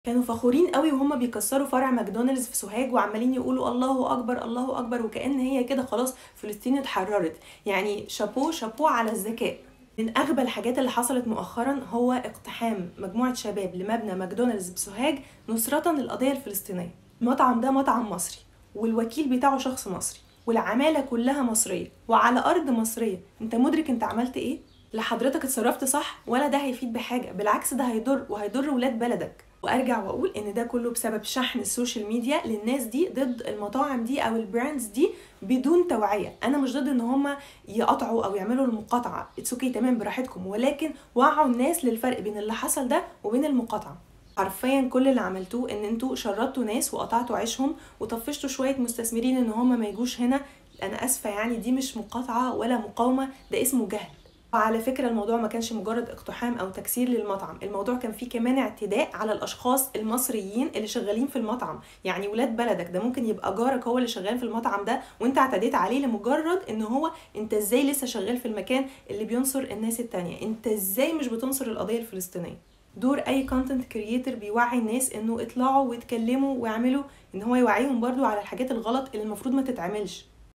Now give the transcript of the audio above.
كانوا فخورين قوي وهم بيكسروا فرع ماكدونالدز في سوهاج وعمالين يقولوا الله اكبر الله اكبر وكأن هي كده خلاص فلسطين اتحررت يعني شابو شابو على الذكاء من اغبى الحاجات اللي حصلت مؤخرا هو اقتحام مجموعه شباب لمبنى ماكدونالدز بسوهاج نصرة للقضيه الفلسطينيه المطعم ده مطعم مصري والوكيل بتاعه شخص مصري والعماله كلها مصريه وعلى ارض مصريه انت مدرك انت عملت ايه لا حضرتك اتصرفت صح ولا ده هيفيد بحاجه بالعكس ده هيضر وهيضر ولاد بلدك وارجع واقول ان ده كله بسبب شحن السوشيال ميديا للناس دي ضد المطاعم دي او البراندز دي بدون توعيه انا مش ضد ان هم يقطعوا او يعملوا المقاطعه اتس اوكي تمام براحتكم ولكن وعوا الناس للفرق بين اللي حصل ده وبين المقاطعه حرفيا كل اللي عملتوه ان انتوا شردتوا ناس وقطعتوا عيشهم وطفشتوا شويه مستثمرين ان هم ما يجوش هنا انا اسفه يعني دي مش مقاطعه ولا مقاومه ده اسمه جهل وعلى فكرة الموضوع ما كانش مجرد اقتحام أو تكسير للمطعم الموضوع كان فيه كمان اعتداء على الأشخاص المصريين اللي شغالين في المطعم يعني ولاد بلدك ده ممكن يبقى جارك هو اللي شغال في المطعم ده وانت اعتديت عليه لمجرد ان هو انت ازاي لسه شغال في المكان اللي بينصر الناس التانية انت ازاي مش بتنصر القضية الفلسطينية دور اي كونتنت كرييتور بيوعي الناس انه اطلعوا واتكلموا واعملوا ان هو يوعيهم برضو على الحاجات الغلط اللي المفروض ما تتعملش